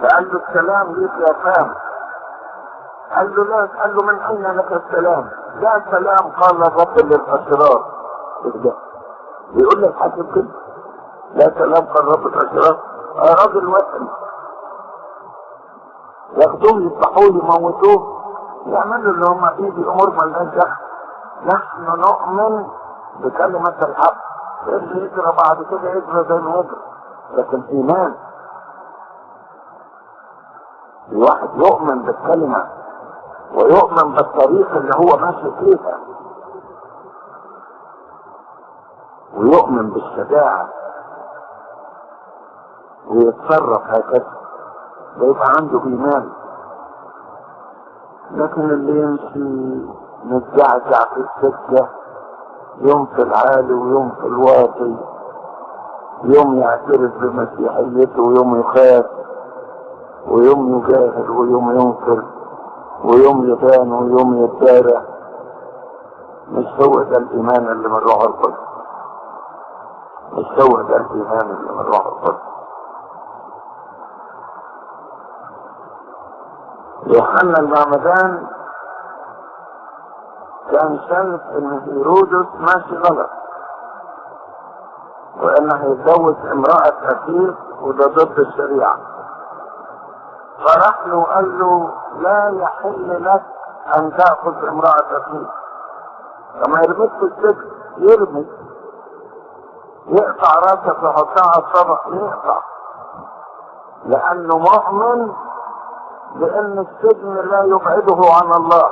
فقال له السلام ليك يا فهم قال له لا قال له من اين لك السلام لا سلام قال الرب للاشرار ده بيقول لك حاجه كده لا سلام قال الرب للاشرار آه راجل وثني ياخدوه يذبحوه يموتوه يعملوا اللي هم فيه دي امور مالناش دخل نحن نؤمن بكلمة الحق اللي يجرى بعد كده يجرى زي ما يجرى لكن ايمان الواحد يؤمن بالكلمة ويؤمن بالطريق اللي هو ماشي فيها ويؤمن بالشجاعة ويتصرف هكذا ويبقى عنده إيمان لكن اللي يمشي متزعزع في السكة يوم في العالي ويوم في الواطي يوم يعترف بمسيحيته ويوم يخاف ويوم يجاهد ويوم ينكر ويوم يبان ويوم يتبارع مش هو ده الإيمان اللي من روح القدس مش هو ده الإيمان اللي من روح القدس يوحنا المعمدان كان شايف ان هيرودس ماشي غلط وانه هيتجوز امرأة اخيه وده ضد الشريعة فراح له وقال له لا يحل لك ان تأخذ امرأة اخيك لما يرميك في السجن يرمي يقطع راسك ويحطها على الطبق يقطع لانه مؤمن بان السجن لا يبعده عن الله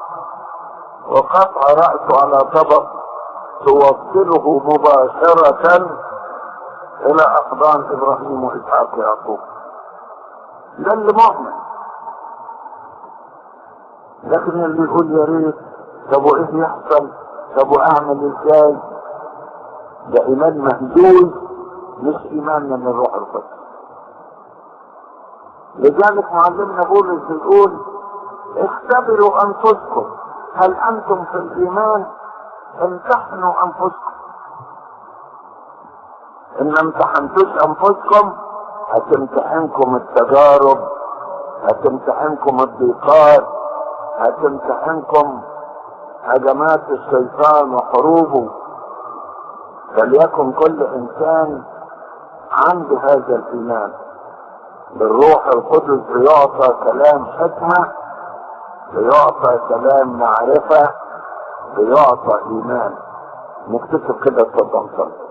وقطع رأسه على طبق توصله مباشرة إلى أحضان إبراهيم وإسحاق ويعقوب ده اللي مؤمن لكن اللي يقول يا ريت طب وإيه يحصل طب وأعمل إزاي ده إيمان مهزوز مش إيمان من الروح القدس لذلك معلمنا بولس بيقول اختبروا أنفسكم هل أنتم في الإيمان امتحنوا أنفسكم إن ما امتحنتوش أنفسكم هتمتحنكم التجارب هتمتحنكم الضيقات هتمتحنكم هجمات الشيطان وحروبه فليكن كل إنسان عنده هذا الإيمان بالروح القدس بيعطى كلام حكمه بيعطى كلام معرفة بيعطى إيمان نكتشف كده اتفضل